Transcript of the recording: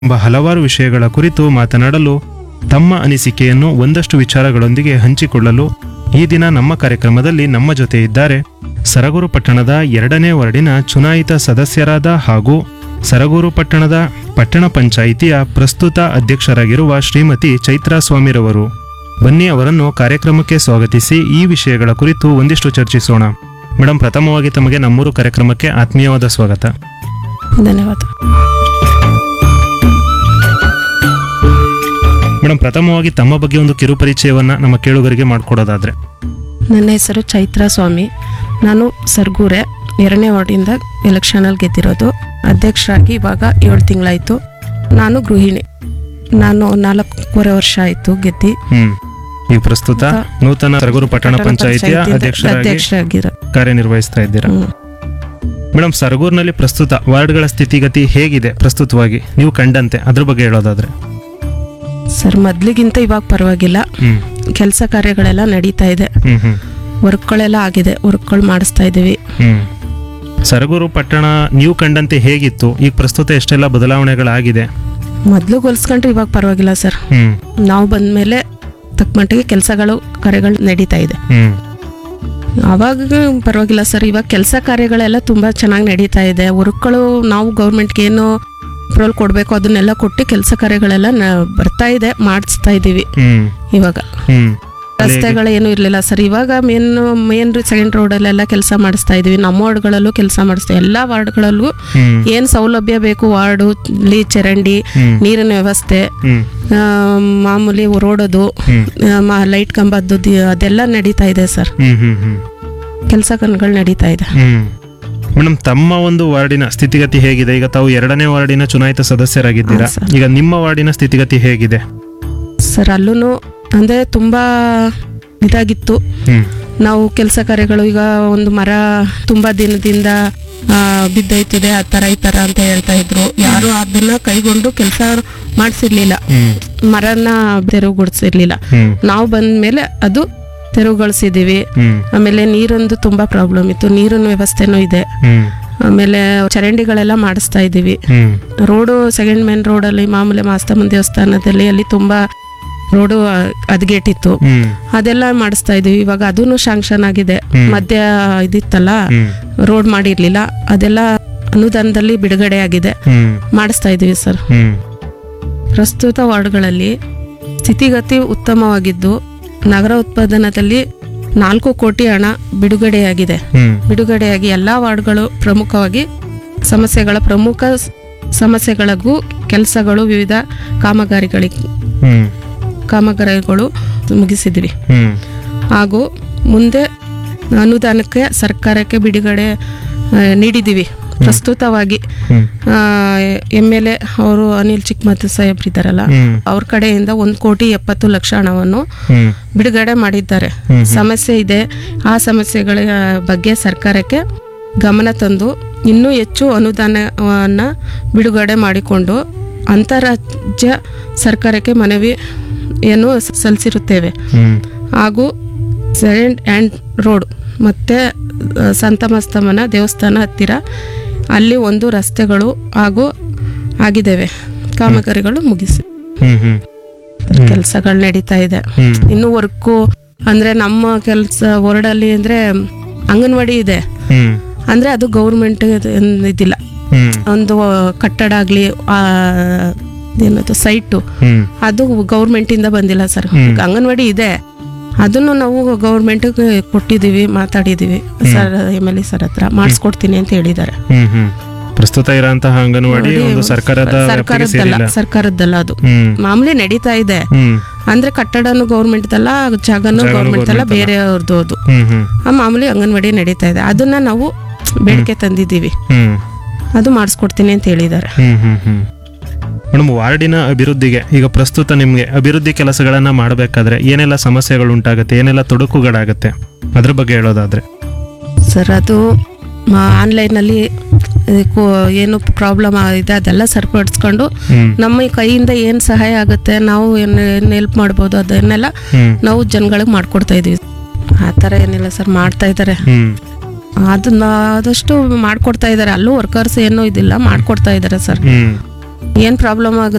ಎಂಬ ಹಲವಾರು ವಿಷಯಗಳ ಕುರಿತು ಮಾತನಾಡಲು ತಮ್ಮ ಅನಿಸಿಕೆಯನ್ನು ಒಂದಷ್ಟು ವಿಚಾರಗಳೊಂದಿಗೆ ಹಂಚಿಕೊಳ್ಳಲು ಈ ದಿನ ನಮ್ಮ ಕಾರ್ಯಕ್ರಮದಲ್ಲಿ ನಮ್ಮ ಜೊತೆ ಇದ್ದಾರೆ ಸರಗೂರು ಪಟ್ಟಣದ ಎರಡನೇ ವಾರ್ಡಿನ ಚುನಾಯಿತ ಸದಸ್ಯರಾದ ಹಾಗೂ ಸರಗೂರು ಪಟ್ಟಣದ ಪಟ್ಟಣ ಪಂಚಾಯಿತಿಯ ಪ್ರಸ್ತುತ ಅಧ್ಯಕ್ಷರಾಗಿರುವ ಶ್ರೀಮತಿ ಚೈತ್ರಾ ಸ್ವಾಮಿರವರು ಬನ್ನಿ ಅವರನ್ನು ಕಾರ್ಯಕ್ರಮಕ್ಕೆ ಸ್ವಾಗತಿಸಿ ಈ ವಿಷಯಗಳ ಕುರಿತು ಒಂದಿಷ್ಟು ಚರ್ಚಿಸೋಣ ಮೇಡಮ್ ಪ್ರಥಮವಾಗಿ ತಮಗೆ ನಮ್ಮೂರು ಕಾರ್ಯಕ್ರಮಕ್ಕೆ ಆತ್ಮೀಯವಾದ ಸ್ವಾಗತ ಧನ್ಯವಾದ ಮೇಡಮ್ ಪ್ರಥಮವಾಗಿ ತಮ್ಮ ಬಗ್ಗೆ ಒಂದು ಕಿರು ಪರಿಚಯವನ್ನ ನಮ್ಮ ಕೇಳುಗರಿಗೆ ಮಾಡಿಕೊಡೋದಾದ್ರೆ ನನ್ನ ಹೆಸರು ಚೈತ್ರ ಸ್ವಾಮಿ ನಾನು ಸರ್ಗೂರೆ ಎರಡನೇ ವಾರ್ಡಿಂದ ಎಲೆಕ್ಷನಲ್ಲಿ ಗೆದ್ದಿರೋದು ಅಧ್ಯಕ್ಷರಾಗಿ ಇವಾಗ ಏಳು ತಿಂಗಳಾಯಿತು ನಾನು ಗೃಹಿಣಿ ನಾನು ನಾಲ್ಕೂವರೆ ವರ್ಷ ಆಯಿತು ಗೆದ್ದಿ ಹ್ಮ್ ಈ ಪ್ರಸ್ತುತ ನೂತನ ಸರಗೂರು ಪಟ್ಟಣ ಪಂಚಾಯಿತಿಯ ಅಧ್ಯಕ್ಷರಾಗಿ ಅಧ್ಯಕ್ಷರಾಗಿರೋ ಕಾರ್ಯನಿರ್ವಹಿಸ್ತಾ ಇದ್ದೀರಾ ಹ್ಮ್. ಮೇಡಮ್ ಸರಗೂರಿನಲ್ಲಿ ಪ್ರಸ್ತುತ ವಾರ್ಡ್ಗಳ ಸ್ಥಿತಿಗತಿ ಹೇಗಿದೆ ಪ್ರಸ್ತುತವಾಗಿ ನೀವು ಕಂಡಂತೆ ಅದ್ರ ಬಗ್ಗೆ ಹೇಳೋದಾದ್ರೆ ಸರ್ ಮೊದ್ಲಿಗಿಂತ ಇವಾಗ ಪರವಾಗಿಲ್ಲ ಹ್ಮ್ ಕೆಲಸ ಕಾರ್ಯಗಳೆಲ್ಲ ನಡೀತಾ ಇದೆ ಹ್ಮ್ ಹ್ಮ್ ವರ್ಕ್ಗಳೆಲ್ಲ ಆಗಿದೆ ವರ್ಕ್ಗಳು ಮಾಡಿಸ್ತಾ ಇದ್ದೀವಿ ಹ್ಮ್ ಸರಗೂರು ಪಟ್ಟಣ ನೀವು ಕಂಡಂತೆ ಹೇಗಿತ್ತು ಈಗ ಪ್ರಸ್ತುತ ಎಷ್ಟೆಲ್ಲ ಬದಲಾವಣೆಗಳಾಗಿದೆ ಮೊದಲು ಹೋಲಿಸ್ಕೊಂಡ್ರೆ ಇವಾಗ ಪರವಾಗಿಲ್ಲ ಸರ್ ಹ್ಮ್ ನಾವು ಬಂದಮೇಲೆ ತಕ್ಕ ಮಟ್ಟಿಗೆ ಕೆಲಸಗಳು ಕಾರ್ಯಗಳು ನಡೀತಾ ಇದೆ ಹ್ಮ್ ಅವಾಗ ಪರವಾಗಿಲ್ಲ ಸರ್ ಇವಾಗ ಕೆಲಸ ಕಾರ್ಯಗಳೆಲ್ಲ ತುಂಬ ಚೆನ್ನಾಗಿ ನಡೀತಾ ಇದೆ ವರ್ಕ್ಗಳು ನಾವು ಗೌರ್ಮೆಂಟ್ಗೆ ಏನು ಅಪ್ರೂವಲ್ ಕೊಡಬೇಕು ಅದನ್ನೆಲ್ಲ ಕೊಟ್ಟು ಕೆಲಸ ಕಾರ್ಯಗಳೆಲ್ಲ ನ- ಬರ್ತಾ ಇದೆ ಮಾಡಿಸ್ತಾ ಇದ್ದೀವಿ ಹ್ಮ್ ಇವಾಗ ಹ್ಮ್ ರಸ್ತೆಗಳೇನು ಇರಲಿಲ್ಲ ಸರ್ ಇವಾಗ ಮೇನ್ ಮೇನ್ ಸೆಕೆಂಡ್ ರೋಡಲ್ಲೆಲ್ಲ ಕೆಲಸ ಮಾಡಿಸ್ತಾ ಇದೀವಿ ನಮ್ಮ ವಾರ್ಡ್ಗಳಲ್ಲೂ ಕೆಲಸ ಮಾಡಿಸ್ತಾ ಎಲ್ಲ ವಾರ್ಡ್ಗಳಲ್ಲೂ ಹ್ಮ್ ಏನು ಸೌಲಭ್ಯ ಬೇಕು ವಾರ್ಡು ಇಲ್ಲಿ ಚರಂಡಿ ಹ್ಮ್ ನೀರಿನ ವ್ಯವಸ್ಥೆ ಹ್ಮ್ ಆ, ಮಾಮೂಲಿ ರೋಡೋದು ಹ್ಮ್ ಲೈಟ್ ಕಂಬದ್ದು ದಿ- ಅದೆಲ್ಲ ನಡೀತಾ ಇದೆ ಸರ್ ಹ್ಮ್ ಹ್ಮ್ ಹ್ಮ್ ಕೆಲಸ ಕಣ್ಗಳು ನಡೀತಾ ಇದೆ ಹ್ಮ್ ಮೇಡಮ್ ತಮ್ಮ ಒಂದು ವಾರ್ಡಿನ ಸ್ಥಿತಿಗತಿ ಹೇಗಿದೆ ಈಗ ತಾವು ಎರಡನೇ ವಾರ್ಡಿನ ಚುನಾಯಿತ ಸದಸ್ಯರಾಗಿದ್ದೀರಾ ಹಾ, ಸರ್. ಈಗ ನಿಮ್ಮ ವಾರ್ಡಿನ ಸ್ಥಿತಿಗತಿ ಹೇಗಿದೆ ಸರ್ ಅಲ್ಲೂ ಅಂದರೆ ತುಂಬ ಇದಾಗಿತ್ತು ಹ್ಮ್ ನಾವು ಕೆಲಸ ಕಾರ್ಯಗಳು ಈಗ ಒಂದು ಮರ ತುಂಬ ದಿನದಿಂದ ಆ, ಬಿದ್ದೋಯ್ತದೆ ಆ ಥರ ಈ ಥರ ಅಂತ ಹೇಳ್ತಾ ಇದ್ರು ಯಾರು ಅದನ್ನ ಕೈಗೊಂಡು ಕೆಲಸ ಮಾಡಿಸಿರ್ಲಿಲ್ಲ ಹ್ಮ್ ಮರನ ತೆರವುಗೊಳಿಸಿರ್ಲಿಲ್ಲ ಹ್ಮ್ ನಾವು ಬಂದ ಮೇಲೆ ಅದು ತೆರವುಗೊಳಿಸಿದ್ದೀವಿ ಹ್ಮ್ ಆಮೇಲೆ ನೀರೊಂದು ತುಂಬ ಪ್ರಾಬ್ಲಮ್ ಇತ್ತು ನೀರಿನ ವ್ಯವಸ್ಥೆನೂ ಇದೆ ಹ್ಮ್ ಆಮೇಲೆ ಚರಂಡಿಗಳೆಲ್ಲ ಮಾಡಿಸ್ತಾ ಇದ್ದೀವಿ ಹ್ಮ್ ರೋಡು ಸೆಕೆಂಡ್ ಮೇನ್ ರೋಡಲ್ಲಿ ಮಾಮೂಲಿ ಮಾಸ್ತಮ್ಮನ ದೇವಸ್ಥಾನದಲ್ಲಿ ಅಲ್ಲಿ ತುಂಬ ರೋಡು ಹದಗೆಟ್ಟಿತ್ತು ಹ್ಮ್ ಅದೆಲ್ಲ ಮಾಡಿಸ್ತಾ ಇದೀವಿ ಇವಾಗ ಅದೂ ಶಾಂಕ್ಷನ್ ಆಗಿದೆ ಹ್ಮ್. ಮಧ್ಯ ಇದಿತ್ತಲ್ಲ ಹ್ಮ್ ರೋಡ್ ಮಾಡಿರ್ಲಿಲ್ಲ ಅದೆಲ್ಲ ಅನುದಾನದಲ್ಲಿ ಬಿಡುಗಡೆ ಆಗಿದೆ ಹ್ಮ್ ಮಾಡಿಸ್ತಾ ಇದೀವಿ ಸರ್ ಹ್ಮ್ ಪ್ರಸ್ತುತ ವಾರ್ಡ್ಗಳಲ್ಲಿ ಸ್ಥಿತಿಗತಿ ಉತ್ತಮವಾಗಿದ್ದು ನಗರ ಉತ್ಪಾದನದಲ್ಲಿ ನಾಲ್ಕು ಕೋಟಿ ಹಣ ಬಿಡುಗಡೆಯಾಗಿದೆ ಹ್ಮ್ ಬಿಡುಗಡೆಯಾಗಿ ಎಲ್ಲ ವಾರ್ಡ್ಗಳು ಪ್ರಮುಖವಾಗಿ ಸಮಸ್ಯೆಗಳ ಪ್ರಮುಖ ಸ್- ಸಮಸ್ಯೆಗಳಿಗೂ ಕೆಲಸಗಳು ವಿವಿಧ ಕಾಮಗಾರಿಗಳಿಗೆ ಹ್ಮ್ ಕಾಮಗಾರಿಗಳು ಮುಗಿಸಿದ್ವಿ ಹ್ಮ್ ಹಾಗೂ ಮುಂದೆ ಅನುದಾನಕ್ಕೆ ಸರ್ಕಾರಕ್ಕೆ ಬಿಡುಗಡೆ ಆ, ನೀಡಿದ್ದೀವಿ ಪ್ರಸ್ತುತವಾಗಿ ಹ್ಮ್ ಎಮ್ ಎಲ್ ಎ ಅವರು ಅನಿಲ್ ಚಿಕ್ಕಮತ್ತು ಸಾಹೇಬ್ರಿದ್ದಾರಲ್ಲ ಹ್ಮ್ ಅವ್ರ ಕಡೆಯಿಂದ ಒಂದು ಕೋಟಿ ಎಪ್ಪತ್ತು ಲಕ್ಷ ಹಣವನ್ನು ಹ್ಮ್ ಬಿಡುಗಡೆ ಮಾಡಿದ್ದಾರೆ ಹ್ಮ್. ಸಮಸ್ಯೆ ಇದೆ ಆ ಸಮಸ್ಯೆಗಳ ಬಗ್ಗೆ ಸರ್ಕಾರಕ್ಕೆ ಗಮನ ತಂದು ಇನ್ನೂ ಹೆಚ್ಚು ಅನುದಾನವನ್ನು ಬಿಡುಗಡೆ ಮಾಡಿಕೊಂಡು ಅಂತಾರಾಜ್ಯ ಸರ್ಕಾರಕ್ಕೆ ಮನವಿ ಏನು ಸಲ್ಲಿಸಿರುತ್ತೇವೆ ಹ್ಮ್ ಹಾಗೂ ಸೆಕೆಂಡ್ ಹ್ಯಾಂಡ್ ರೋಡ್ ಮತ್ತು ಸಂತಮಸ್ತಮನ ದೇವಸ್ಥಾನ ಹತ್ತಿರ ಅಲ್ಲಿ ಒಂದು ರಸ್ತೆಗಳು ಹಾಗೂ ಆಗಿದ್ದಾವೆ ಕಾಮಗಾರಿಗಳು ಮುಗಿಸಿ ಹ್ಮ್ ಹ್ಮ್ ಕೆಲಸಗಳು ನಡೀತಾ ಇದೆ ಹ್ಮ್ ಇನ್ನು ವರ್ಕು ಅಂದ್ರೆ ನಮ್ಮ ಕೆಲಸ ವರ್ಡಲ್ಲಿ ಅಂದ್ರೆ ಅಂಗನವಾಡಿ ಇದೆ ಹ್ಮ್ ಅಂದ್ರೆ ಅದು ಗೌರ್ಮೆಂಟ್ ಇದಿಲ್ಲ ಹ್ಮ್ ಒಂದು ಕಟ್ಟಡ ಆಗಲಿ ಏನದು ಸೈಟು ಹ್ಮ್ ಅದು ಗೌರ್ಮೆಂಟಿಂದ ಬಂದಿಲ್ಲ ಸರ್ ಅಂಗನವಾಡಿ ಇದೆ ಅದನ್ನು ನಾವು ಗೌರ್ಮೆಂಟ್ಗೆ ಕೊಟ್ಟಿದ್ದೀವಿ ಮಾತಾಡಿದ್ದೀವಿ sir M L A sir ಹತ್ರ ಮಾಡಿಸ್ಕೊಡ್ತೀನಿ ಅಂತ ಹೇಳಿದ್ದಾರೆ ಹ್ಮ್ ಹ್ಮ್ ಪ್ರಸ್ತುತ ಇರೋಂತಹ ಅಂಗನವಾಡಿ ಒಂದು ಸರ್ಕಾರದ ವ್ಯಾಪ್ತಿಗೆ ಸರ್ಕಾರದ್ದಲ್ಲ ಸೇರಿಲ್ಲ ಸರ್ಕಾರದ್ದಲ್ಲ ಅದು ಹ್ಮ್ ಮಾಮೂಲಿ ನಡೀತಾ ಇದೆ ಹ್ಮ್ ಅಂದ್ರೆ ಕಟ್ಟಡನು ಗೌರ್ಮೆಂಟ್ದಲ್ಲ ಜಾಗನು ಗೌರ್ಮೆಂಟ್ ಅಲ್ಲ ಬೇರೆಯವ್ರದ್ದು ಅದು ಹ್ಮ್ ಹ್ಮ್ ಆ ಮಾಮೂಲಿ ಅಂಗನವಾಡಿ ನಡೀತಾ ಇದೆ ಅದನ್ನ ನಾವು ಬೇಡಿಕೆ ತಂದಿದ್ದೀವಿ ಹ್ಮ್ ಅದು ಮಾಡಿಸ್ಕೊಡ್ತೀನಿ ಅಂತ ಹೇಳಿದ್ದಾರೆ ಹ್ಮ್ ಹ್ಮ್ ಹ್ಮ್ ಮೇಡಮ್ ವಾರ್ಡಿನ ಅಭಿವೃದ್ಧಿಗೆ ಈಗ ಪ್ರಸ್ತುತ ನಿಮಗೆ ಅಭಿವೃದ್ಧಿ ಕೆಲಸಗಳನ್ನ ಮಾಡಬೇಕಾದ್ರೆ ಏನೆಲ್ಲ ಸಮಸ್ಯೆಗಳು ಉಂಟಾಗುತ್ತೆ ಏನೆಲ್ಲ ತೊಡಕುಗಳಾಗುತ್ತೆ ಅದ್ರ ಬಗ್ಗೆ ಹೇಳೋದಾದ್ರೆ ಸರ್ ಅದು ಆನ್ಲೈನಲ್ಲಿ ಏನು ಪ್ರಾಬ್ಲಮ್ ಇದೆ ಅದೆಲ್ಲ ಸರಿಪಡಿಸ್ಕೊಂಡು ಹ್ಮ್ ನಮ್ಮ ಈ ಕೈಯಿಂದ ಏನು ಸಹಾಯ ಆಗುತ್ತೆ ನಾವು ಏನು ಏನು ಹೆಲ್ಪ್ ಮಾಡ್ಬೋದು ಅದನ್ನೆಲ್ಲ ಹ್ಮ್ ನಾವು ಜನಗಳಿಗೆ ಮಾಡ್ಕೊಡ್ತಾ ಇದೀವಿ ಆ ಥರ ಏನಿಲ್ಲ ಸರ್ ಮಾಡ್ತಾ ಇದ್ದಾರೆ ಹ್ಮ್ ಅದನ್ನ ಆದಷ್ಟು ಮಾಡ್ಕೊಡ್ತಾ ಇದ್ದಾರೆ ಅಲ್ಲೂ ವರ್ಕರ್ಸ್ ಏನೂ ಇದಿಲ್ಲ ಮಾಡ್ಕೊಡ್ತಾ ಇದ್ದಾರೆ ಸರ್ ಹ್ಮ್ ಏನು ಪ್ರಾಬ್ಲಮ್ ಆಗುತ್ತೆ